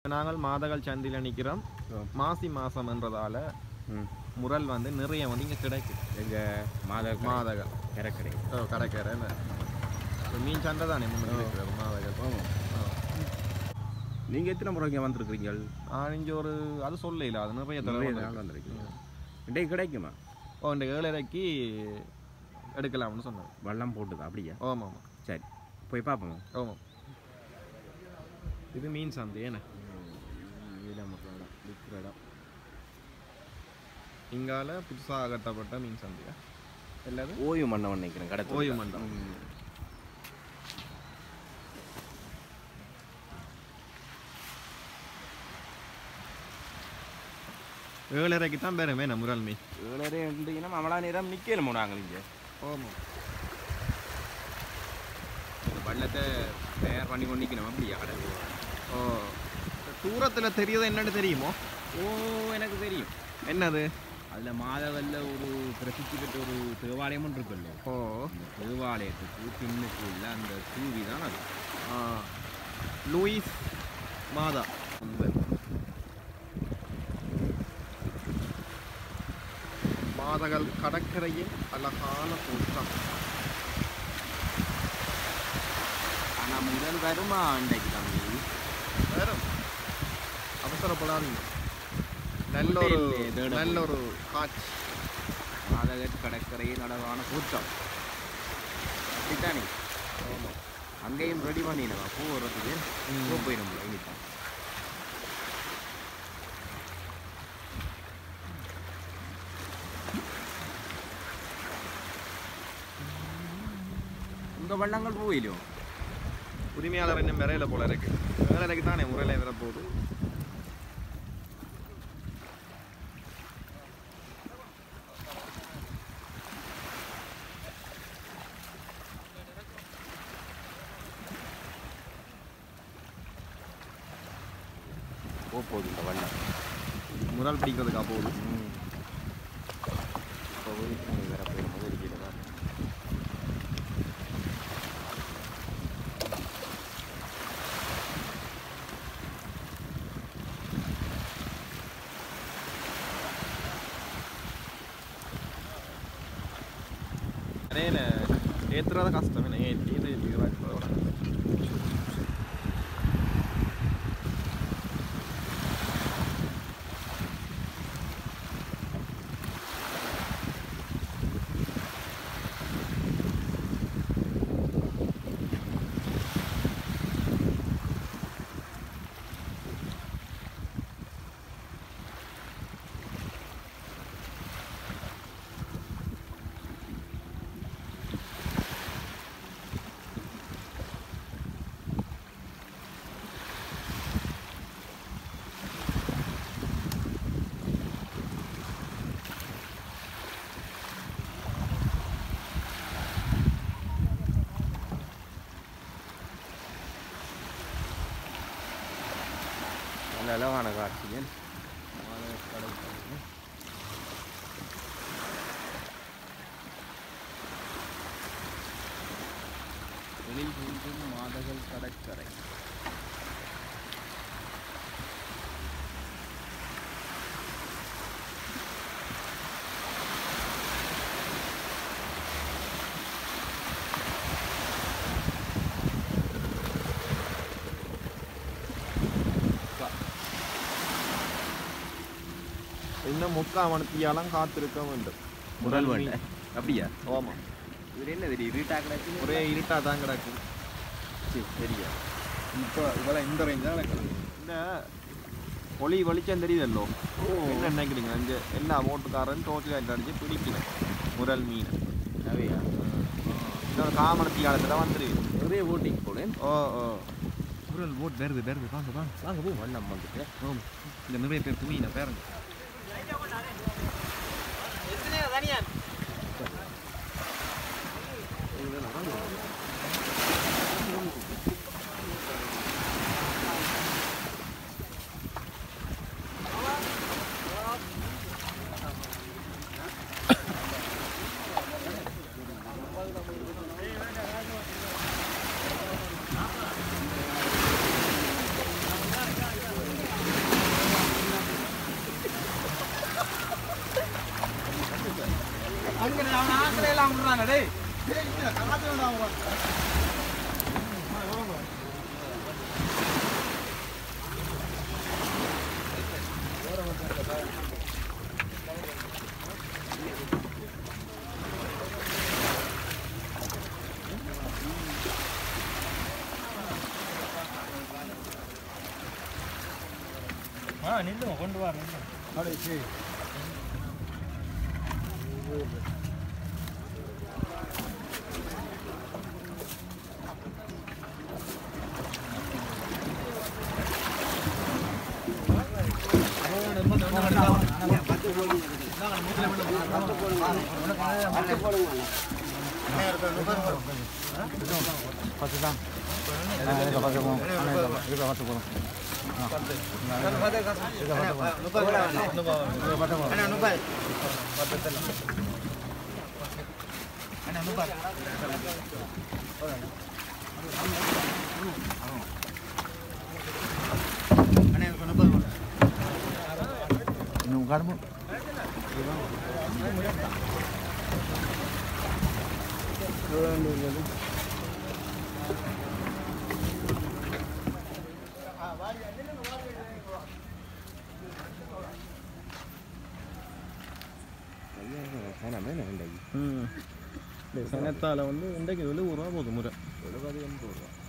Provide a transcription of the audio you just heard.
நாங்கள் மாதகள் சந்தையில் நிற்கிறோம் ஓ. மாசி மாசம்ன்றதால ம் முரல் வந்து நிறைய வந்து இங்கே கிடைக்குது எங்கள் மாத மாதகள் கரக்கடை ஓ கடைக்கரை மீன் சந்தை தானே முன்னாடி இருக்கிறது மாதகள் ஆமாம் நீங்கள் எத்தனை முறை இங்கே வந்திருக்கிறீங்க ஆஞ்சு ஒரு அது சொல்லல அது நிறைய நிறைய தடவை நாள் வந்திருக்கீங்க இன்றைக்கு கிடைக்குமா ஓ இந்த ஏழரைக்கு எடுக்கலாம்னு சொன்னாங்க வள்ளம் போட்டுது அப்படியா ஆமாம் ஆமாம் சரி போய் பார்ப்போம் ஆமாம் இது மீன் சந்தை என்ன விற்கிற இடம் இங்கால புதுசாக கட்டப்பட்ட மீன் சந்தையா எல்லாரும் ஓய்வு மண்டபம் நினைக்கிறேன் கடை ஓய்வு மண்டபம். ஏழரைக்கு தான் பேருமே நம்ம முரல் மீன் ஏழரை இருந்தீங்கன்னா அமலா நேரம் நிற்கல போனாங்க இங்கே ஆமாம் பள்ளத்தை தயார் பண்ணி கொண்டு நிற்கணும் அப்படியா கடை ஓ தூரத்தில் தெரியுது என்னன்னு தெரியுமோ ஓ எனக்கு தெரியும் என்னது அதில் மாதவல்ல ஒரு பிரசித்தி பெற்ற ஒரு தேவாலயம் ஒன்று இருக்குல்ல ஓ அந்த தேவாலயத்துக்கு பின்னுக்கு உள்ள அந்த தூவி தான் அது ஆ, லூயிஸ் மாதா மாதகள் கடற்கரையின் அழகான தோற்றம் ஆனால் முதல் வருமா அன்றைக்கு தம்பி வேறும் அவசரப்படாதீங்க நல்ல ஒரு இல்லையே, தேட நல்ல ஒரு காட்சி மாதகர் கடற்கரையின் அழகான கூட்டம் அப்படித்தானே ஆமாம் அங்கேயும் ரெடி பண்ணிடுவா பூ வர்றதுக்கு பூ போயிடும்ல இனிப்பா உங்க வள்ளங்கள் போயிடும் உரிமையாளர் இன்னும் விரையில போல இருக்கு வேலைக்கு தானே முறையில வரப்போகுது போக போகுது இந்த வள்ளம் முரல் பிடிக்கிறதுக்கா போகுது இப்போ போய் வேற போயிடும் போது இருக்கிறதா நிறைய ஏற்றுறது கஷ்டம் என்ன ஏற்றி இது இருக்கிறதோட நல்ல அழகான காட்சிகள் எழில் தோன்றும் மாதகள் கடற்கரை இன்னும் முக்கால் மணித்தியாலம் காத்திருக்க வேண்டும் முதல் வண்டை அப்படியா ஆமாம் இவர் என்ன தெரியும் இருட்டா கிடக்கு ஒரே இருட்டா தான் கிடக்கு சரியா இப்போ இவ்வளோ இந்த ரேஞ்ச் தான் கிடக்கு இந்த ஒளி வெளிச்சம் தெரியுதல்லோ என்ன நினைக்கிறீங்க இந்த எல்லா ஓட்டுக்காரன் டோர்ச் லைட் அடிச்சு பிடிக்கல முரல் மீன் அவையா இன்னொரு காமணத்தி காலத்தில் வந்துருக்கு ஒரே ஓட்டிங் போலேன் ஓ ஓ முரல் போட் வருது வருது வாங்க வாங்க வாங்க போ வண்ணம் வந்துட்டு ஆமாம் இந்த நிறைய பேர் தூங்கின பேருங்க ம் சனத்தால் வந்து இன்றைக்கு விலை ஒரு ரூபா போகுது முறை எழுபது எண்பது ரூபா